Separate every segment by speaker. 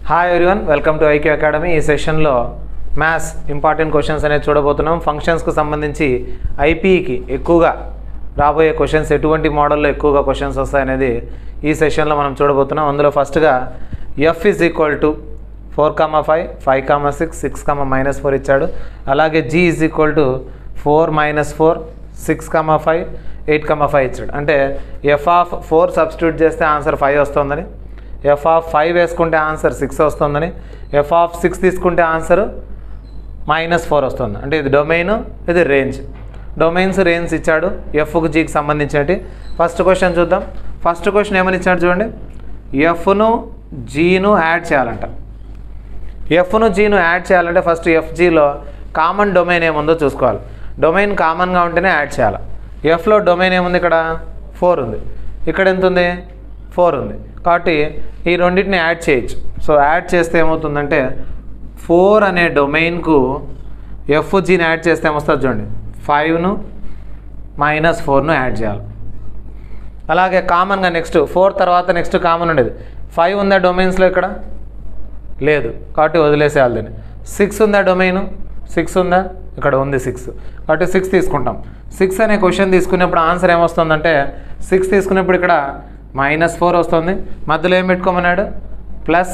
Speaker 1: hi everyone welcome to IQ academy ఈ సెషన్లో maths important questions అనేది చూడబోతున్నాం ఫంక్షన్స్కు సంబంధించి ఐపీకి ఎక్కువగా రాబోయే క్వశ్చన్స్ ఎటువంటి మోడల్లో ఎక్కువగా క్వశ్చన్స్ వస్తాయనేది ఈ సెషన్లో మనం చూడబోతున్నాం అందులో ఫస్ట్గా F is equal to four comma five five comma six six comma minus four ఇచ్చాడు అలాగే G is equal to four minus four six comma five eight comma five ఇచ్చాడు అంటే ఎఫ్ ఆఫ్ ఫోర్ సబ్స్టిట్యూట్ చేస్తే answer five వస్తుందని F of five వేసుకుంటే answer six వస్తుందని F of six తీసుకుంటే answer minus four వస్తుంది అంటే ఇది డొమైన్ ఇది రేంజ్ డొమైన్స్ రేంజ్ ఇచ్చాడు ఎఫ్కు జీకి సంబంధించినట్టు ఫస్ట్ క్వశ్చన్ చూద్దాం ఫస్ట్ క్వశ్చన్ ఏమని ఇచ్చాడు చూడండి ఎఫ్ను జీను యాడ్ చేయాలంట ఎఫ్ను జీను యాడ్ చేయాలంటే ఫస్ట్ ఎఫ్జీలో కామన్ డొమైన్ ఏముందో చూసుకోవాలి డొమైన్ కామన్గా ఉంటేనే యాడ్ చేయాలి ఎఫ్లో డొమైన్ ఏముంది ఇక్కడ ఫోర్ ఉంది ఇక్కడ ఎంత ఉంది ఫోర్ ఉంది కాబట్టి ఈ రెండింటిని యాడ్ చేయొచ్చు సో యాడ్ చేస్తే ఏమవుతుందంటే ఫోర్ అనే డొమైన్కు ఎఫ్ జీని యాడ్ చేస్తే ఏమొస్తుంది చూడండి ఫైవ్ను మైనస్ ఫోర్ను యాడ్ చేయాలి అలాగే కామన్గా నెక్స్ట్ ఫోర్ తర్వాత నెక్స్ట్ కామన్ ఉండేది ఫైవ్ ఉందా డొమైన్స్లో ఇక్కడ లేదు కాబట్టి వదిలేసేయాలి దీన్ని సిక్స్ ఉందా డొమైను సిక్స్ ఉందా ఇక్కడ ఉంది సిక్స్ కాబట్టి సిక్స్ తీసుకుంటాం సిక్స్ అనే క్వశ్చన్ తీసుకునేప్పుడు ఆన్సర్ ఏమొస్తుందంటే సిక్స్ తీసుకునేప్పుడు ఇక్కడ మైనస్ ఫోర్ వస్తుంది మధ్యలో ఏం పెట్టుకోమన్నాడు ప్లస్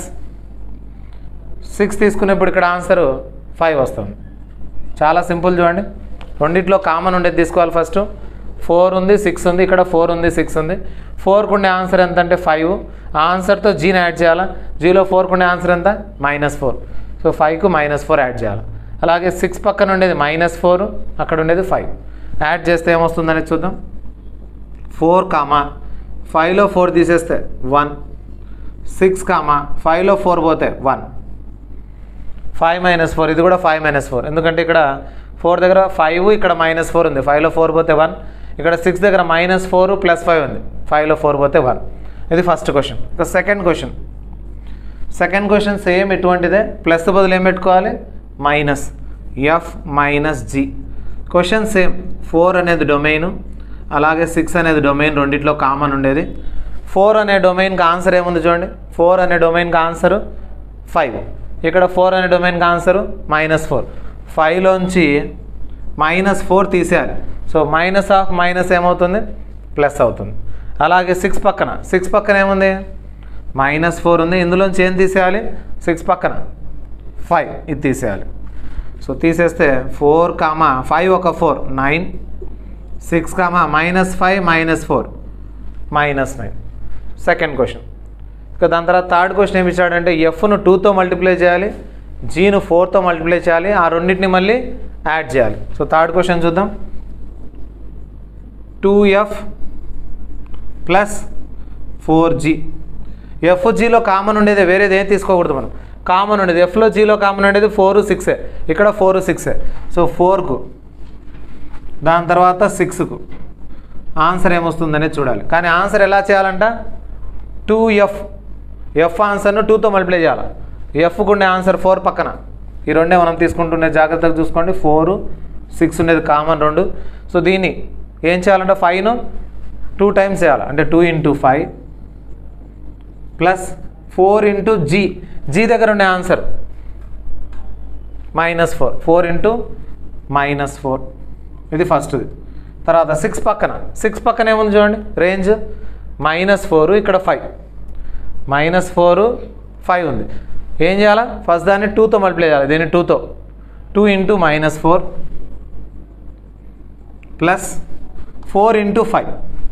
Speaker 1: సిక్స్ తీసుకునేప్పుడు ఇక్కడ ఆన్సర్ ఫైవ్ వస్తుంది చాలా సింపుల్ చూడండి రెండిట్లో కామన్ ఉండేది తీసుకోవాలి ఫస్ట్ ఫోర్ ఉంది సిక్స్ ఉంది ఇక్కడ ఫోర్ ఉంది సిక్స్ ఉంది ఫోర్కు ఉండే ఆన్సర్ ఎంత అంటే ఫైవ్ ఆ ఆన్సర్తో జీని యాడ్ చేయాలా జీలో ఫోర్కు ఉండే ఆన్సర్ ఎంత మైనస్ ఫోర్ సో ఫైవ్కు మైనస్ ఫోర్ యాడ్ చేయాలి అలాగే సిక్స్ పక్కన ఉండేది మైనస్ ఫోర్ అక్కడ ఉండేది ఫైవ్ యాడ్ చేస్తే ఏమొస్తుందనేది చూద్దాం ఫోర్ కామా ఫైవ్లో ఫోర్ తీసేస్తే వన్ సిక్స్ కామా ఫైవ్లో ఫోర్ పోతే వన్ ఫైవ్ మైనస్ ఫోర్ ఇది కూడా ఫైవ్ మైనస్ ఫోర్ ఎందుకంటే ఇక్కడ ఫోర్ దగ్గర ఫైవ్ ఇక్కడ మైనస్ ఫోర్ ఉంది ఫైవ్లో ఫోర్ పోతే వన్ ఇక్కడ సిక్స్ దగ్గర మైనస్ ఫోర్ ప్లస్ ఫైవ్ ఉంది ఫైవ్లో ఫోర్ పోతే వన్ ఇది ఫస్ట్ క్వశ్చన్ ఇక second question second question same ఎటువంటిదే ప్లస్ బదులు ఏం పెట్టుకోవాలి minus F minus G question same four అనేది డొమైను అలాగే సిక్స్ అనేది డొమైన్ రెండిట్లో కామన్ ఉండేది ఫోర్ అనే డొమైన్కి ఆన్సర్ ఏముంది చూడండి ఫోర్ అనే డొమైన్కి ఆన్సరు ఫైవ్ ఇక్కడ ఫోర్ అనే డొమైన్కి ఆన్సరు మైనస్ ఫోర్ ఫైవ్లోంచి మైనస్ ఫోర్ తీసేయాలి సో మైనస్ ఆఫ్ మైనస్ ఏమవుతుంది ప్లస్ అవుతుంది అలాగే సిక్స్ పక్కన సిక్స్ పక్కన ఏముంది మైనస్ ఫోర్ ఉంది ఇందులోంచి ఏం తీసేయాలి సిక్స్ పక్కన ఫైవ్ ఇది తీసేయాలి సో తీసేస్తే ఫోర్ కామా ఫైవ్ ఒక four nine six comma minus five minus four minus nine second question ఇక దాని తర్వాత థర్డ్ క్వశ్చన్ ఏమి ఇచ్చాడంటే ఎఫ్ను టూతో మల్టిప్లై చేయాలి జీను ఫోర్తో మల్టిప్లై చేయాలి ఆ రెండింటిని మళ్ళీ యాడ్ చేయాలి సో థర్డ్ క్వశ్చన్ చూద్దాం two F plus four G F జీలో కామన్ ఉండేది వేరేది ఏం తీసుకోకూడదు మనం కామన్ ఉండేది ఎఫ్లో జీలో కామన్ ఉండేది ఫోర్ సిక్సే ఇక్కడ ఫోర్ సిక్సే సో ఫోర్కు దాని తర్వాత సిక్స్కు ఆన్సర్ ఏమొస్తుందనేది చూడాలి కానీ ఆన్సర్ ఎలా చేయాలంట టూ ఎఫ్ ఎఫ్ ఆన్సర్ను టూతో మల్టిప్లై చేయాలి ఎఫ్కు ఉండే ఆన్సర్ ఫోర్ పక్కన ఈ రెండే మనం తీసుకుంటుండే జాగ్రత్తగా చూసుకోండి ఫోర్ సిక్స్ ఉండేది కామన్ రెండు సో దీన్ని ఏం చేయాలంటే ఫైవ్ను టూ టైమ్స్ చేయాలి అంటే two into five plus four into G G దగ్గర ఉండే answer minus four four into minus four ఇది ఫస్ట్ది తర్వాత సిక్స్ పక్కన సిక్స్ పక్కన ఏముంది చూడండి రేంజ్ మైనస్ ఫోర్ ఇక్కడ ఫైవ్ మైనస్ ఫోర్ ఫైవ్ ఉంది ఏం చేయాలా ఫస్ట్ దాన్ని టూతో మల్టిప్లై చేయాలి దీన్ని టూతో two into minus four plus four into five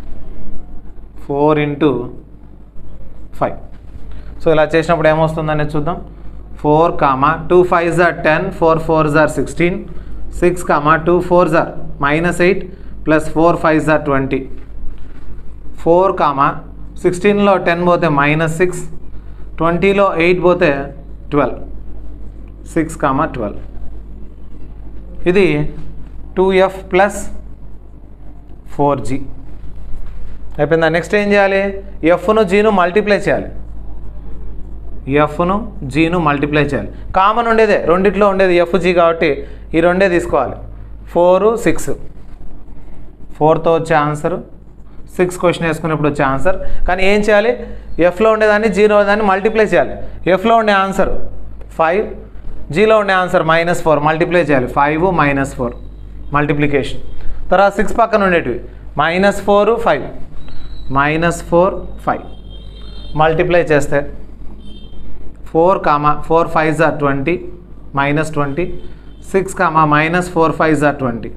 Speaker 1: four into five so ఇలా చేసినప్పుడు ఏమొస్తుందనేది చూద్దాం ఫోర్ కామా టూ ఫైవ్ జార్ టెన్ ఫోర్ ఫోర్ జార్ sixteen six comma two four జార్ minus eight plus four five జార్ ట్వంటీ ఫోర్ కామా సిక్స్టీన్లో ten పోతే మైనస్ సిక్స్ ట్వంటీలో ఎయిట్ పోతే ట్వెల్వ్ సిక్స్ కామా ట్వెల్వ్ ఇది two F plus four G అయిపోయిందా నెక్స్ట్ ఏం చేయాలి ఎఫ్ను జీను మల్టిప్లై చేయాలి ఎఫ్ను జీను మల్టిప్లై చేయాలి కామన్ ఉండేదే రెండిట్లో ఉండేది ఎఫ్ జీ కాబట్టి ఈ రెండే తీసుకోవాలి ఫోరు సిక్స్ ఫోర్తో వచ్చే ఆన్సరు సిక్స్ క్వశ్చన్ వేసుకున్నప్పుడు వచ్చే ఆన్సర్ కానీ ఏం చేయాలి ఎఫ్లో ఉండేదాన్ని జీరో దాన్ని మల్టిప్లై చేయాలి ఎఫ్లో ఉండే ఆన్సర్ ఫైవ్ జీలో ఉండే ఆన్సర్ మైనస్ ఫోర్ మల్టిప్లై చేయాలి ఫైవ్ మైనస్ ఫోర్ మల్టిప్లికేషన్ తర్వాత సిక్స్ పక్కన ఉండేటివి minus four five minus four five multiply చేస్తే ఫోర్ కామా ఫోర్ ఫైవ్ జార్ twenty minus twenty six comma minus four five జార్ ట్వంటీ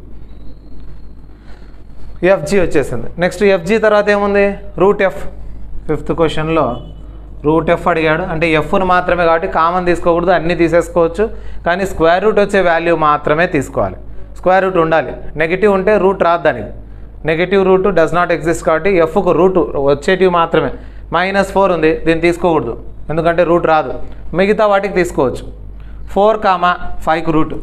Speaker 1: ఎఫ్జీ వచ్చేసింది నెక్స్ట్ ఎఫ్జీ తర్వాత ఏముంది రూట్ ఎఫ్ ఫిఫ్త్ క్వశ్చన్లో రూట్ ఎఫ్ అడిగాడు అంటే ఎఫ్ను మాత్రమే కాబట్టి కామన్ తీసుకోకూడదు అన్నీ తీసేసుకోవచ్చు కానీ స్క్వేర్ రూట్ వచ్చే వాల్యూ మాత్రమే తీసుకోవాలి స్క్వేర్ రూట్ ఉండాలి నెగిటివ్ ఉంటే రూట్ రాదు దానికి negative root does not exist కాబట్టి ఎఫ్కు రూట్ వచ్చేటివి మాత్రమే మైనస్ ఫోర్ ఉంది దీన్ని తీసుకోకూడదు ఎందుకంటే రూట్ రాదు మిగతా వాటికి తీసుకోవచ్చు ఫోర్ కామా ఫైవ్కి రూట్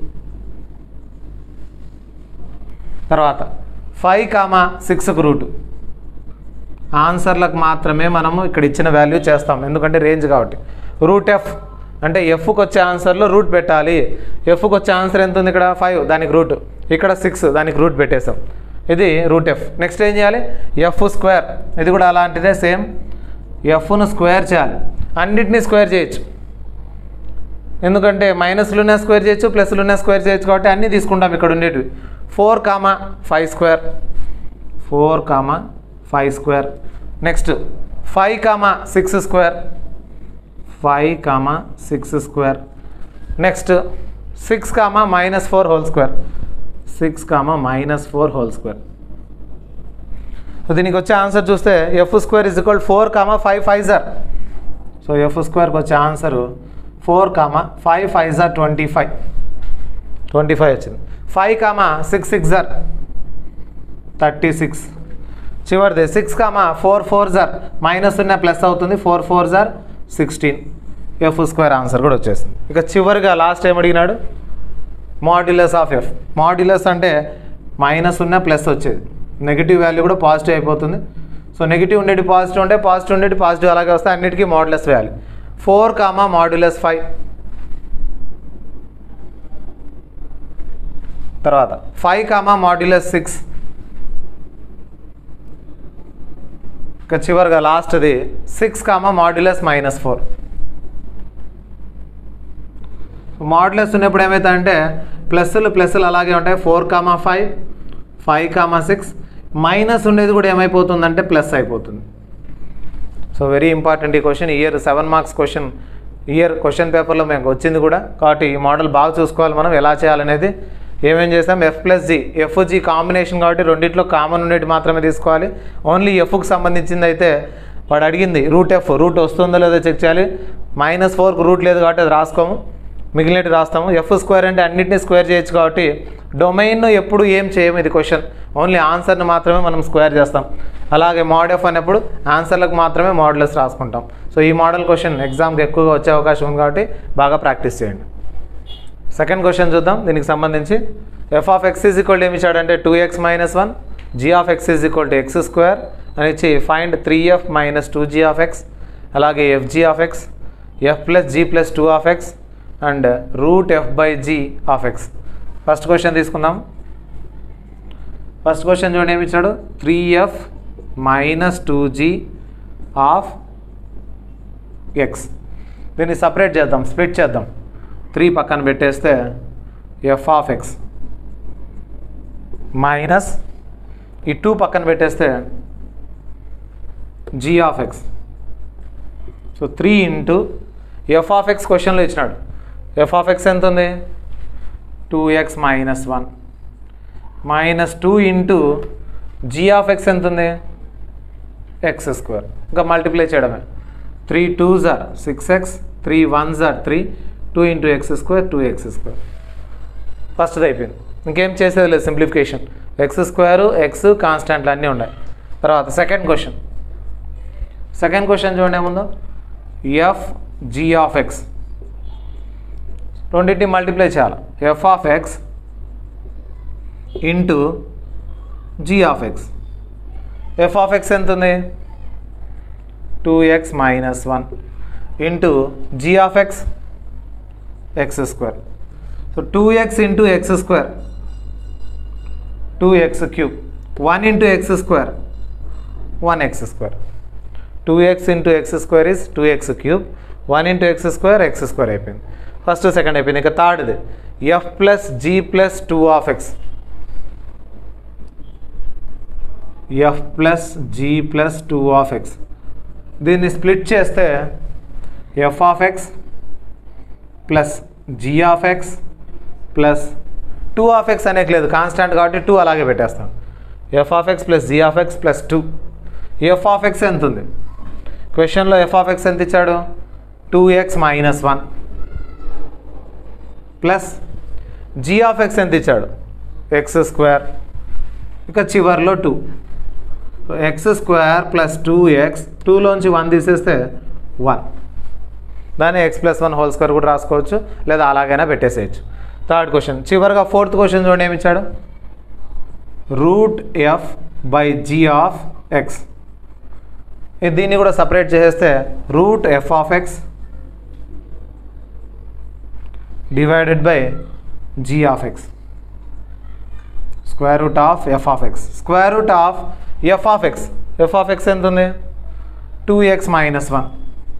Speaker 1: తర్వాత ఫైవ్ కామా సిక్స్కి రూట్ ఆన్సర్లకు మాత్రమే మనము ఇక్కడ ఇచ్చిన వాల్యూ చేస్తాం ఎందుకంటే రేంజ్ కాబట్టి రూట్ ఎఫ్ అంటే ఎఫ్కి వచ్చే ఆన్సర్లో రూట్ పెట్టాలి ఎఫ్కి వచ్చే ఆన్సర్ ఎంత ఉంది ఇక్కడ ఫైవ్ దానికి రూట్ ఇక్కడ సిక్స్ దానికి రూట్ పెట్టేసాం ఇది రూట్ ఎఫ్ నెక్స్ట్ ఏం చేయాలి ఎఫ్ స్క్వేర్ ఇది కూడా అలాంటిదే సేమ్ ఎఫ్ను స్క్వేర్ చేయాలి అన్నిటినీ స్క్వేర్ చేయొచ్చు ఎందుకంటే మైనస్లునే స్క్వేర్ చేయొచ్చు ప్లస్లునే స్క్వేర్ చేయొచ్చు కాబట్టి అన్నీ తీసుకుంటాం ఇక్కడ ఉండేటివి four comma five square four comma five square next five comma six square five comma six square next six comma minus four whole square six comma minus four whole square దీనికి వచ్చే answer చూస్తే F square is equal four comma five five జార్ so F స్క్వేర్కి వచ్చే answer four comma five five జార్ twenty five twenty five వచ్చింది five comma six six జార్ thirty six చివరిది సిక్స్ కామా ఫోర్ ఫోర్ జార్ మైనస్ ఉన్న ప్లస్ అవుతుంది ఫోర్ ఫోర్ జార్ సిక్స్టీన్ ఎఫ్ స్క్వేర్ ఆన్సర్ కూడా వచ్చేసింది ఇక చివరిగా లాస్ట్ ఏం అడిగినాడు మాడ్యులస్ ఆఫ్ ఎఫ్ మాడ్యులస్ అంటే మైనస్ ఉన్న ప్లస్ వచ్చేది నెగిటివ్ వాల్యూ కూడా పాజిటివ్ అయిపోతుంది సో నెగిటివ్ ఉండేటి పాజిటివ్ ఉంటే పాజిటివ్ ఉండేటి పాజిటివ్ అలాగే వస్తే అన్నిటికీ మాడ్యులస్ వేయాలి ఫోర్ కామా మాడ్యులస్ ఫైవ్ తర్వాత ఫైవ్ కామా మాడ్యులస్ సిక్స్ ఇక చివరిగా లాస్ట్ది six comma modulus minus four modulus ఉన్నప్పుడు ఏమవుతాయంటే ప్లస్లు ప్లస్లు అలాగే ఉంటాయి four comma five five comma six minus ఉండేది కూడా ఏమైపోతుందంటే ప్లస్ అయిపోతుంది సో వెరీ ఇంపార్టెంట్ ఈ question year seven marks question year question పేపర్లో మేము వచ్చింది కూడా కాబట్టి ఈ మోడల్ బాగా చూసుకోవాలి మనం ఎలా చేయాలనేది ఏమేం చేస్తాం F plus G F G combination కాబట్టి రెండిట్లో కామన్ ఉండేటి మాత్రమే తీసుకోవాలి ఓన్లీ ఎఫ్కి సంబంధించింది అయితే వాడు అడిగింది రూట్ ఎఫ్ రూట్ వస్తుందో లేదో చెక్ చేయాలి మైనస్ ఫోర్కి రూట్ లేదు కాబట్టి అది రాసుకోము మిగిలినట్టు రాస్తాము ఎఫ్ స్క్వేర్ అంటే అన్నింటినీ స్క్వేర్ చేయొచ్చు కాబట్టి డొమైన్ ఎప్పుడు ఏం చేయము ఇది క్వశ్చన్ ఓన్లీ ఆన్సర్ని మాత్రమే మనం స్క్వేర్ చేస్తాం అలాగే మోడ్ ఎఫ్ అనేప్పుడు ఆన్సర్లకు మాత్రమే మోడల్స్ రాసుకుంటాం సో ఈ మోడల్ క్వశ్చన్ ఎగ్జామ్కి ఎక్కువగా వచ్చే అవకాశం ఉంది కాబట్టి బాగా ప్రాక్టీస్ చేయండి సెకండ్ క్వశ్చన్ చూద్దాం దీనికి సంబంధించి F of X is equal ఏమి ఇచ్చాడంటే two X minus one G of X is equal to X square అని ఇచ్చి find three F minus two G of X అలాగే F G of X F plus G plus two of X and root F by G of X first question తీసుకుందాం first question చూడండి ఏమి ఇచ్చాడు three F minus two G of X దీన్ని separate చేద్దాం split చేద్దాం three పక్కన పెట్టేస్తే F of X minus ఈ టూ పక్కన పెట్టేస్తే G of X so three into F of X క్వశ్చన్లో ఇచ్చినాడు ఎఫ్ ఆఫ్ ఎక్స్ ఎంత ఉంది two X minus one minus two into G of X ఎంత ఉంది ఎక్స్ స్క్వేర్ ఇంకా మల్టిప్లై చేయడమే three two jar six X three one జార్ three two into X square two X square ఫస్ట్ది అయిపోయింది ఇంకేం చేసేది లేదు సింప్లిఫికేషన్ ఎక్స్ స్క్వేరు ఎక్స్ కాన్స్టాంట్లు అన్నీ ఉన్నాయి తర్వాత సెకండ్ క్వశ్చన్ సెకండ్ క్వశ్చన్ చూడండి ఏముందో ఎఫ్ జీ ఆఫ్ ఎక్స్ రెండింటిని మల్టిప్లై చేయాలి F of X into G of X F of X ఎంత ఉంది two X minus one into G of X X square so two X into X square two X cube one into X square one X square two X into X square is two X cube one into X square X square అయిపోయింది first second అయిపోయింది ఇక థర్డ్ది F plus G plus two of X F plus G plus two of X దీన్ని split చేస్తే F of X plus G of X plus two of X అనేక లేదు constant కాబట్టి two అలాగే పెట్టేస్తాం F of X plus G of X plus two F of X ఎంత ఉంది క్వశ్చన్లో ఎఫ్ ఆఫ్ ఎక్స్ ఎంత ఇచ్చాడు two X minus one plus G of X ఎంత ఇచ్చాడు ఎక్స్ స్క్వేర్ ఇక చివర్లో two X square plus two X టూలోంచి వన్ తీసేస్తే వన్ దాన్ని X plus one whole square కూడా రాసుకోవచ్చు లేదా అలాగైనా పెట్టేసేయచ్చు థర్డ్ క్వశ్చన్ చివరిగా ఫోర్త్ క్వశ్చన్ చూడండి ఏమి ఇచ్చాడు root F by G of X దీన్ని కూడా సపరేట్ చేసేస్తే root F of X divided by G of X square root of F of X square root of F of X F of X ఎంత ఉంది two X minus one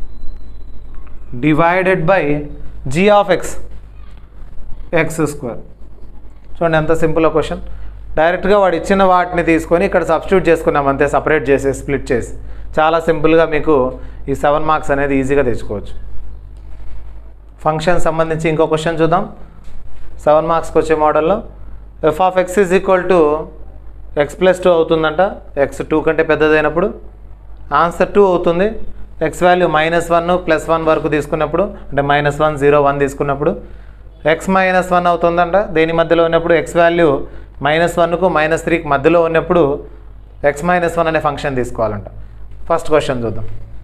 Speaker 1: divided by G of X X square చూడండి ఎంత simple question డైరెక్ట్గా వాడు ఇచ్చిన వాటిని తీసుకొని ఇక్కడ సబ్స్టిట్యూట్ చేసుకున్నాం అంతే సపరేట్ చేసి స్ప్లిట్ చేసి చాలా సింపుల్గా మీకు ఈ సెవెన్ మార్క్స్ అనేది ఈజీగా తెచ్చుకోవచ్చు ఫంక్షన్ సంబంధించి ఇంకో క్వశ్చన్ చూద్దాం సెవెన్ మార్క్స్కి వచ్చే మోడల్లో F of X is equal to X plus two అవుతుందంట ఎక్స్ టూ కంటే పెద్దదైనప్పుడు ఆన్సర్ టూ అవుతుంది X value minus one plus one వరకు తీసుకున్నప్పుడు అంటే మైనస్ వన్ జీరో వన్ తీసుకున్నప్పుడు ఎక్స్ మైనస్ వన్ అవుతుందంట దేని మధ్యలో ఉన్నప్పుడు ఎక్స్ వాల్యూ మైనస్ వన్కు మైనస్ త్రీకి మధ్యలో ఉన్నప్పుడు ఎక్స్ మైనస్ వన్ అనే ఫంక్షన్ తీసుకోవాలంట ఫస్ట్ క్వశ్చన్ చూద్దాం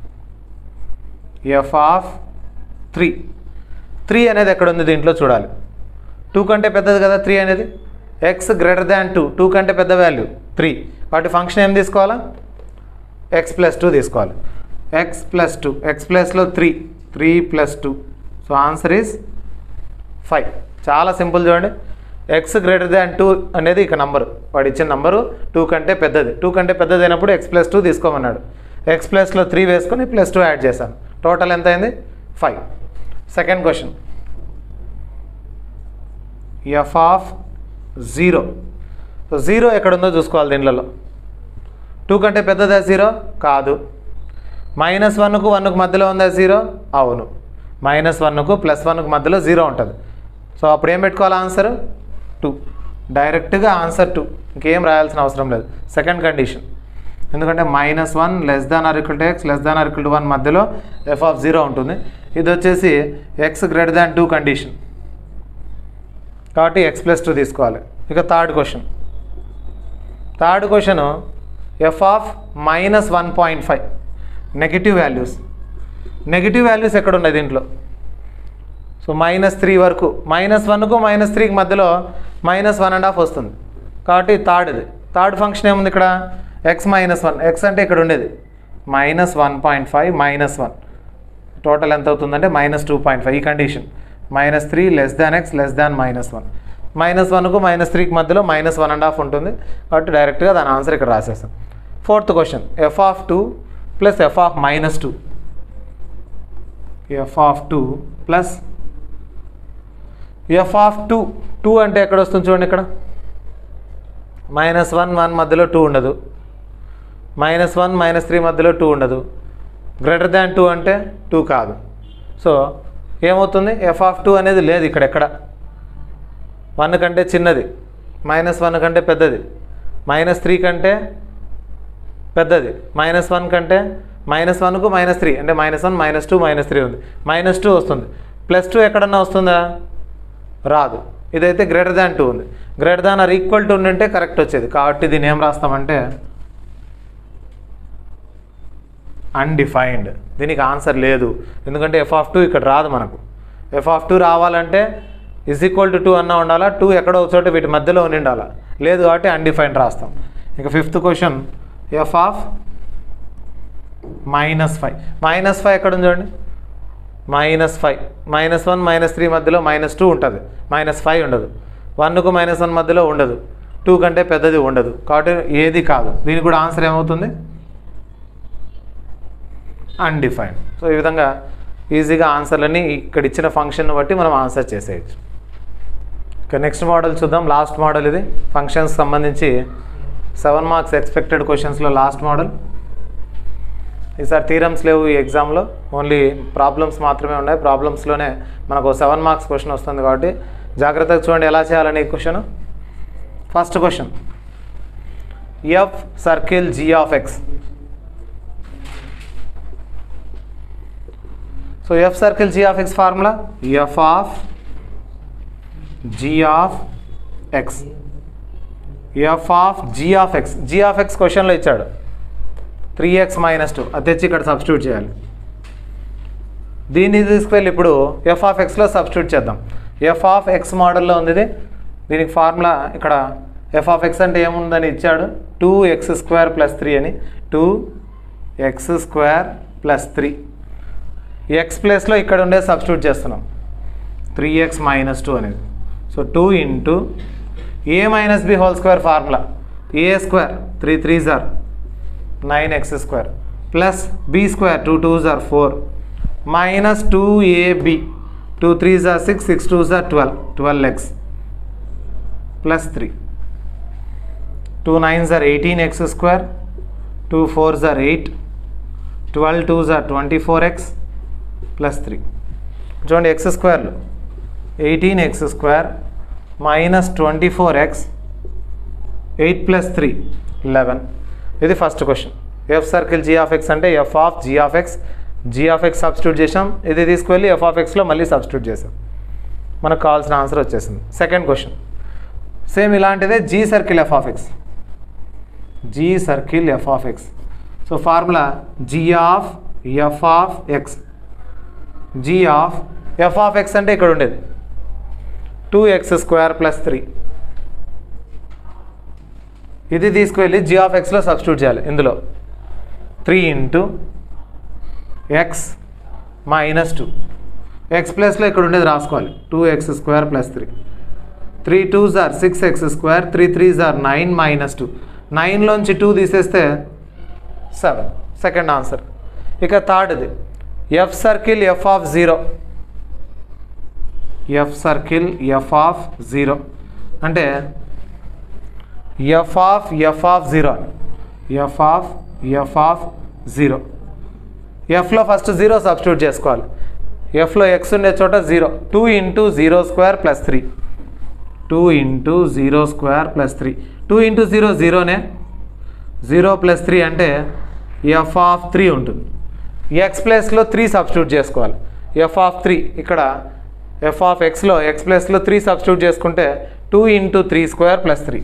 Speaker 1: ఎఫ్ ఆఫ్ త్రీ త్రీ అనేది ఎక్కడ ఉంది దీంట్లో చూడాలి టూ కంటే పెద్దది కదా త్రీ అనేది X greater than two two కంటే పెద్ద వాల్యూ త్రీ వాటి ఫంక్షన్ ఏం తీసుకోవాలా ఎక్స్ ప్లస్ టూ తీసుకోవాలి ఎక్స్ ప్లస్ టూ ఎక్స్ ప్లస్లో three three plus two so answer is five చాలా సింపుల్ చూడండి ఎక్స్ గ్రేటర్ దాన్ టూ అనేది ఇక నంబరు వాడు ఇచ్చిన నంబరు టూ కంటే పెద్దది టూ కంటే పెద్దది అయినప్పుడు ఎక్స్ ప్లస్ టూ తీసుకోమన్నాడు ఎక్స్ ప్లస్లో త్రీ వేసుకొని ప్లస్ టూ యాడ్ చేశాను టోటల్ ఎంత అయింది five second question F of zero so zero ఎక్కడుందో చూసుకోవాలి దీనిలలో టూ కంటే పెద్దదా జీరో కాదు మైనస్ వన్కు వన్కు మధ్యలో ఉందా జీరో అవును మైనస్ వన్కు ప్లస్ వన్కు మధ్యలో జీరో ఉంటుంది సో అప్పుడు ఏం పెట్టుకోవాలి ఆన్సర్ టూ డైరెక్ట్గా ఆన్సర్ టూ ఇంకేం రాయాల్సిన అవసరం లేదు సెకండ్ కండిషన్ ఎందుకంటే minus one less than or equal to X less than or equal to one మధ్యలో ఎఫ్ ఆఫ్ జీరో ఉంటుంది ఇది వచ్చేసి X greater than two condition కాబట్టి ఎక్స్ ప్లస్ టూ తీసుకోవాలి ఇక third question third question F of minus one point five negative values negative values ఎక్కడ ఉన్నాయి దీంట్లో సో మైనస్ త్రీ వరకు మైనస్ వన్కు మైనస్ త్రీకి మధ్యలో మైనస్ వన్ అండ్ హాఫ్ వస్తుంది కాబట్టి థర్డ్ది థర్డ్ ఫంక్షన్ ఏముంది ఇక్కడ ఎక్స్ మైనస్ వన్ ఎక్స్ అంటే ఇక్కడ ఉండేది minus one point five minus one total ఎంత అవుతుందంటే మైనస్ టూ పాయింట్ ఫైవ్ ఈ condition minus three less than X less than minus one minus వన్కు మైనస్ త్రీకి మధ్యలో మైనస్ వన్ అండ్ హాఫ్ ఉంటుంది కాబట్టి డైరెక్ట్గా దాని ఆన్సర్ ఇక్కడ రాసేస్తాం fourth question F of two plus F of minus two F of two plus F of two two అంటే ఎక్కడ వస్తుంది చూడండి ఇక్కడ మైనస్ వన్ వన్ మధ్యలో టూ ఉండదు మైనస్ వన్ మైనస్ త్రీ మధ్యలో టూ ఉండదు గ్రేటర్ దాన్ టూ అంటే టూ కాదు సో ఏమవుతుంది ఎఫ్ ఆఫ్ టూ అనేది లేదు ఇక్కడ ఎక్కడ వన్ కంటే చిన్నది మైనస్ వన్ కంటే పెద్దది మైనస్ త్రీ కంటే పెద్దది మైనస్ వన్ కంటే మైనస్ వన్కు మైనస్ త్రీ అంటే minus one minus two minus three ఉంది మైనస్ టూ వస్తుంది ప్లస్ టూ ఎక్కడన్నా వస్తుందా రాదు ఇదైతే గ్రేటర్ దాన్ టూ ఉంది greater than or equal to ఉంటే కరెక్ట్ వచ్చేది కాబట్టి దీన్ని ఏం రాస్తామంటే అన్డిఫైన్డ్ దీనికి ఆన్సర్ లేదు ఎందుకంటే ఎఫ్ ఆఫ్ టూ ఇక్కడ రాదు మనకు ఎఫ్ ఆఫ్ టూ రావాలంటే ఇజ్ ఈక్వల్ టు టూ అన్నా ఉండాలా టూ ఎక్కడో ఒక చోట వీటి మధ్యలో ఉండి ఉండాలా లేదు కాబట్టి అన్డిఫైన్డ్ రాస్తాం ఇక fifth question F of minus five minus five ఎక్కడ ఉంది చూడండి minus five minus one minus three మధ్యలో మైనస్ టూ ఉంటుంది మైనస్ ఫైవ్ ఉండదు వన్కు మైనస్ వన్ మధ్యలో ఉండదు టూ కంటే పెద్దది ఉండదు కాబట్టి ఏది కాదు దీనికి కూడా ఆన్సర్ ఏమవుతుంది అన్డిఫైన్డ్ సో ఈ విధంగా ఈజీగా ఆన్సర్లని ఇక్కడ ఇచ్చిన ఫంక్షన్ బట్టి మనం ఆన్సర్ చేసేయచ్చు ఇక నెక్స్ట్ మోడల్ చూద్దాం లాస్ట్ మోడల్ ఇది ఫంక్షన్స్ సంబంధించి సెవెన్ మార్క్స్ ఎక్స్పెక్టెడ్ క్వశ్చన్స్లో లాస్ట్ మోడల్ ఈసారి థీరమ్స్ లేవు ఈ ఎగ్జామ్లో ఓన్లీ ప్రాబ్లమ్స్ మాత్రమే ఉన్నాయి ప్రాబ్లమ్స్లోనే మనకు సెవెన్ మార్క్స్ క్వశ్చన్ వస్తుంది కాబట్టి జాగ్రత్తగా చూడండి ఎలా చేయాలని ఈ question first question F circle G of X so F circle G of X formula F of G of X F of G of X G of X క్వశ్చన్లో ఇచ్చాడు three x minus two అది తెచ్చి ఇక్కడ substitute చేయాలి దీన్ని తీసుకువెళ్ళి ఇప్పుడు F of ఎక్స్లో సబ్స్టిట్యూట్ చేద్దాం ఎఫ్ ఆఫ్ ఎక్స్ మోడల్లో ఉంది ఇది దీనికి ఫార్ములా ఇక్కడ ఎఫ్ ఆఫ్ ఎక్స్ అంటే ఏముందని ఇచ్చాడు two X square plus three అని two X square plus three x ప్లేస్లో ఇక్కడ ఉండే సబ్స్టిట్యూట్ చేస్తున్నాం త్రీ ఎక్స్ మైనస్ టూ అనేది so two into a minus b whole square formula a square three three are nine x square plus b square two two are four minus two a b two three are six six two are twelve twelve x plus three two nine are eighteen x square two four are eight twelve two are twenty four x plus three చూడండి x స్క్వేర్లు eighteen x square minus twenty four x eight plus three eleven ఇది first question F circle G of x అంటే F of G of X G of x substitute చేసాం ఇది తీసుకువెళ్ళి F of ఎక్స్లో మళ్ళీ substitute చేసాం మనకు కావాల్సిన ఆన్సర్ వచ్చేసింది సెకండ్ క్వశ్చన్ సేమ్ ఇలాంటిదే g circle f of X g circle f of X so formula g of F of X G of F of x అంటే ఇక్కడ ఉండేది two X square plus three ఇది తీసుకువెళ్ళి g of ఎక్స్లో substitute చేయాలి ఇందులో three into x minus two X ప్లస్లో ఇక్కడ ఉండేది రాసుకోవాలి two X square plus three three two jar six x square three three are nine minus two నైన్లోంచి టూ తీసేస్తే సెవెన్ సెకండ్ ఆన్సర్ ఇక థర్డ్ది f circle f of zero f circle f of zero అంటే F of F of zero f of F of zero ఎఫ్లో first zero substitute చేసుకోవాలి ఎఫ్లో x ఉండే చోట zero two into zero square plus three two into zero square plus three two into zero జీరోనే zero plus three అంటే F of three ఉంటుంది x ప్లేస్లో three substitute చేసుకోవాలి ఎఫ్ ఆఫ్ త్రీ ఇక్కడ ఎఫ్ ఆఫ్ ఎక్స్లో x ప్లేస్లో three substitute చేసుకుంటే two into three square plus three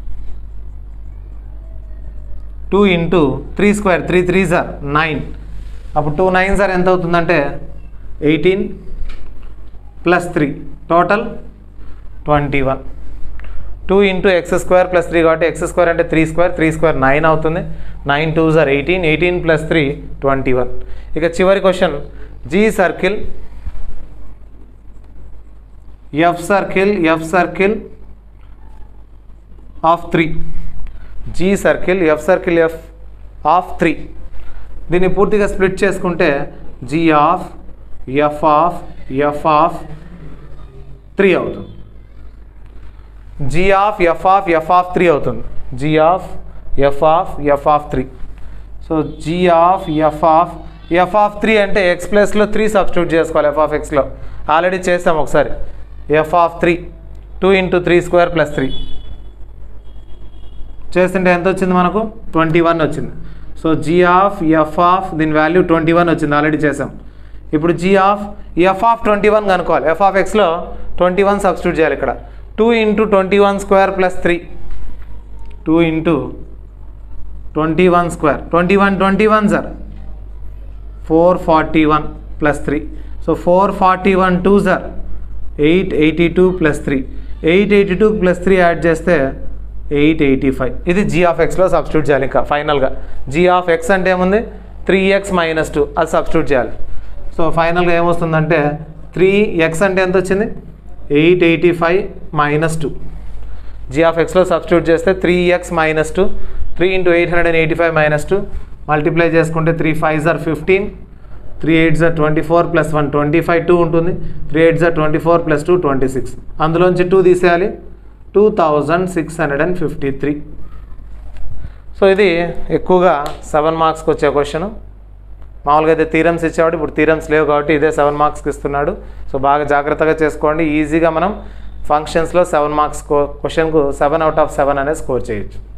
Speaker 1: two into three square three three are nine అప్పుడు two nine are ఎంత అవుతుందంటే eighteen plus three total twenty one two into X square plus three కాబట్టి x square అంటే three square three square nine అవుతుంది nine two are eighteen eighteen plus three twenty one ఇక చివరి question g circle f circle f circle of three g circle f circle f of three దీన్ని పూర్తిగా split చేసుకుంటే g of F of F of three అవుతుంది g of F of F of three అవుతుంది g of F of F of three so g of F of F of three అంటే x ప్లస్లో three substitute చేసుకోవాలి f of ఎక్స్లో already చేసాం ఒకసారి f of three two into three square plus three చేస్తుంటే ఎంత వచ్చింది మనకు ట్వంటీ వన్ వచ్చింది so g of F of దీని వాల్యూ ట్వంటీ వన్ వచ్చింది ఆల్రెడీ చేసాం ఇప్పుడు g of F of twenty one కనుక్కోవాలి ఎఫ్ ఆఫ్ ఎక్స్లో ట్వంటీ వన్ సబ్స్టిట్యూట్ చేయాలి ఇక్కడ two into twenty one square plus three two into twenty one square twenty one twenty one are four forty one plus three so four forty one two are eight eighty two plus three eight eighty two plus three add చేస్తే eight eighty five ఇది g of ఎక్స్లో substitute చేయాలి ఇంకా ఫైనల్గా g of x అంటే ఏముంది three x minus two అది substitute చేయాలి సో ఫైనల్గా ఏమొస్తుందంటే త్రీ ఎక్స్ అంటే ఎంత వచ్చింది eight eighty five minus two G of ఎక్స్లో సబ్స్టిట్యూట్ చేస్తే three x minus two three into eight hundred and eighty five minus two multiply చేసుకుంటే three five are fifteen three eight are twenty four plus one twenty five two ఉంటుంది three eight are twenty four plus two twenty six అందులోంచి two తీసేయాలి two thousand six hundred and fifty three so ఇది ఎక్కువగా seven మార్క్స్కి వచ్చే question మామూలుగా అయితే theorems ఇచ్చేవాడు ఇప్పుడు థీరమ్స్ లేవు కాబట్టి ఇదే సెవెన్ మార్క్స్కి ఇస్తున్నాడు సో బాగా జాగ్రత్తగా చేసుకోండి ఈజీగా మనం ఫంక్షన్స్లో సెవెన్ మార్క్స్ క్వశ్చన్కు సెవెన్ అవుట్ ఆఫ్ సెవెన్ అనేది స్కోర్ చేయొచ్చు